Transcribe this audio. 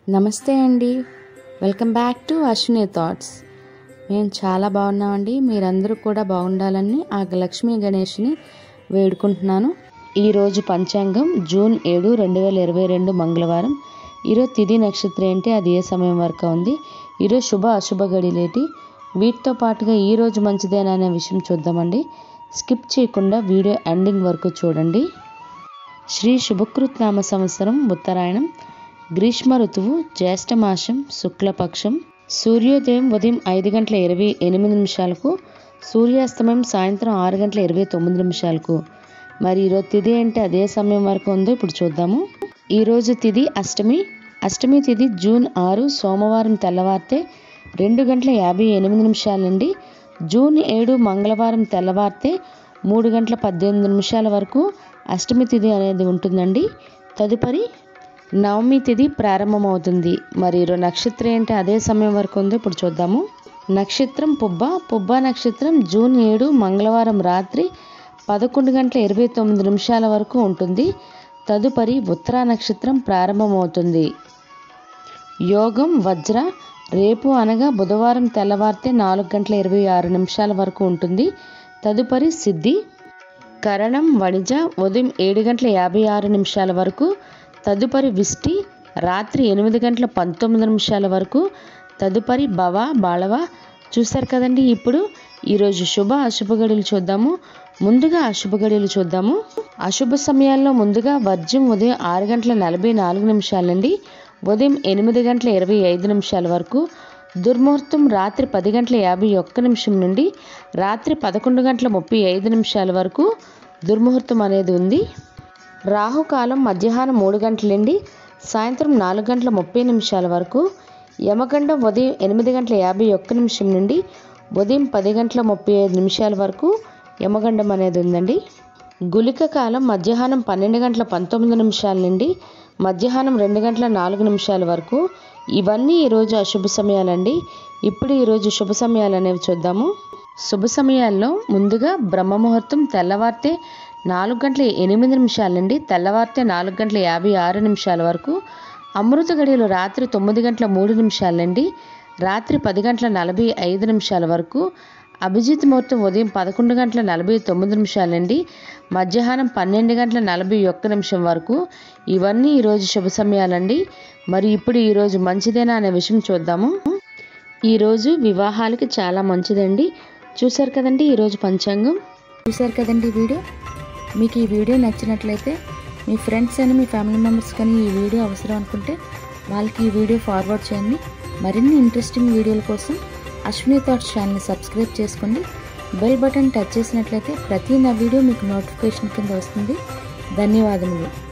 నమస్తే అండి welcome back to Ashwini thoughts మేము చాలా బాగున్నామండి మీరందరూ కూడా బాగుండాలని ఆ లక్ష్మీ గణేష్ని వేడుకుంటున్నాను ఈరోజు పంచాంగం జూన్ ఏడు రెండు వేల ఇరవై రెండు మంగళవారం ఈరోజు తిథి నక్షత్రం ఏంటి అది ఏ సమయం వరకు ఉంది ఈరోజు శుభ అశుభ గడిలేటి వీటితో పాటుగా ఈరోజు మంచిదేనా అనే విషయం చూద్దామండి స్కిప్ చేయకుండా వీడియో ఎండింగ్ వరకు చూడండి శ్రీ శుభకృత్ నామ సంవత్సరం ఉత్తరాయణం గ్రీష్మ ఋతువు జ్యేష్ఠమాసం శుక్లపక్షం సూర్యోదయం ఉదయం ఐదు గంటల ఇరవై ఎనిమిది నిమిషాలకు సూర్యాస్తమయం సాయంత్రం ఆరు గంటల ఇరవై తొమ్మిది నిమిషాలకు మరి ఈరోజు తిథి అంటే అదే సమయం వరకు ఉందో ఇప్పుడు చూద్దాము ఈరోజు తిథి అష్టమి అష్టమి తిథి జూన్ ఆరు సోమవారం తెల్లవారితే రెండు గంటల యాభై ఎనిమిది నిమిషాల నుండి జూన్ ఏడు మంగళవారం తెల్లవారితే మూడు గంటల పద్దెనిమిది నిమిషాల వరకు అష్టమి తిథి అనేది ఉంటుందండి తదుపరి నవమి తిథి ప్రారంభమవుతుంది మరి ఈరోజు నక్షత్రం ఏంటి అదే సమయం వరకు ఉందో ఇప్పుడు చూద్దాము నక్షత్రం పుబ్బ పుబ్బ నక్షత్రం జూన్ ఏడు మంగళవారం రాత్రి పదకొండు గంటల ఇరవై తొమ్మిది నిమిషాల వరకు ఉంటుంది తదుపరి ఉత్తరా నక్షత్రం ప్రారంభమవుతుంది యోగం వజ్ర రేపు అనగా బుధవారం తెల్లవారితే నాలుగు గంటల ఇరవై ఆరు నిమిషాల వరకు ఉంటుంది తదుపరి సిద్ధి కరణం వణిజ ఉదయం ఏడు గంటల యాభై ఆరు నిమిషాల వరకు తదుపరి విష్టి రాత్రి ఎనిమిది గంటల పంతొమ్మిది నిమిషాల వరకు తదుపరి భవ బాళవ చూశారు కదండి ఇప్పుడు ఈరోజు శుభ అశుభ గడియలు చూద్దాము ముందుగా అశుభ గడియలు చూద్దాము అశుభ సమయాల్లో ముందుగా వర్జ్యం ఉదయం ఆరు గంటల నలభై నాలుగు నిమిషాల నుండి ఉదయం ఎనిమిది గంటల ఇరవై ఐదు నిమిషాల వరకు దుర్ముహూర్తం రాత్రి పది గంటల యాభై ఒక్క నిమిషం నుండి రాత్రి పదకొండు గంటల ముప్పై ఐదు నిమిషాల వరకు దుర్ముహూర్తం అనేది ఉంది రాహుకాలం మధ్యాహ్నం మూడు గంటల నుండి సాయంత్రం నాలుగు గంటల ముప్పై నిమిషాల వరకు యమగండం ఉదయం ఎనిమిది గంటల యాభై ఒక్క నిమిషం నుండి ఉదయం పది గంటల ముప్పై ఐదు నిమిషాల వరకు యమగండం అనేది ఉందండి గులిక కాలం మధ్యాహ్నం పన్నెండు గంటల పంతొమ్మిది నిమిషాల నుండి మధ్యాహ్నం రెండు గంటల నాలుగు నిమిషాల వరకు ఇవన్నీ ఈరోజు అశుభ సమయాలండి ఇప్పుడు ఈరోజు శుభ సమయాలు అనేవి చూద్దాము శుభ సమయాల్లో ముందుగా బ్రహ్మముహూర్తం తెల్లవారితే నాలుగు గంటల ఎనిమిది నిమిషాల నుండి తెల్లవారితే నాలుగు గంటల యాభై ఆరు నిమిషాల వరకు అమృత గడియలు రాత్రి తొమ్మిది గంటల మూడు నిమిషాల నుండి రాత్రి పది గంటల నలభై ఐదు నిమిషాల వరకు అభిజిత్ ముహూర్తం ఉదయం పదకొండు గంటల నలభై తొమ్మిది నిమిషాల నుండి మధ్యాహ్నం పన్నెండు గంటల నలభై ఒక్క నిమిషం వరకు ఇవన్నీ ఈరోజు శుభ సమయాలండి మరి ఇప్పుడు ఈరోజు మంచిదేనా అనే విషయం చూద్దాము ఈరోజు వివాహాలకి చాలా మంచిదండి చూశారు కదండి ఈరోజు పంచాంగం చూశారు కదండి ఈ వీడియో మీకు ఈ వీడియో నచ్చినట్లయితే మీ ఫ్రెండ్స్ అని మీ ఫ్యామిలీ మెంబర్స్ కానీ ఈ వీడియో అవసరం అనుకుంటే వాళ్ళకి ఈ వీడియో ఫార్వర్డ్ చేయండి మరిన్ని ఇంట్రెస్టింగ్ వీడియోల కోసం అశ్విని థాట్స్ ఛానల్ని సబ్స్క్రైబ్ చేసుకోండి బెల్ బటన్ టచ్ చేసినట్లయితే ప్రతి నా వీడియో మీకు నోటిఫికేషన్ కింద వస్తుంది ధన్యవాదములు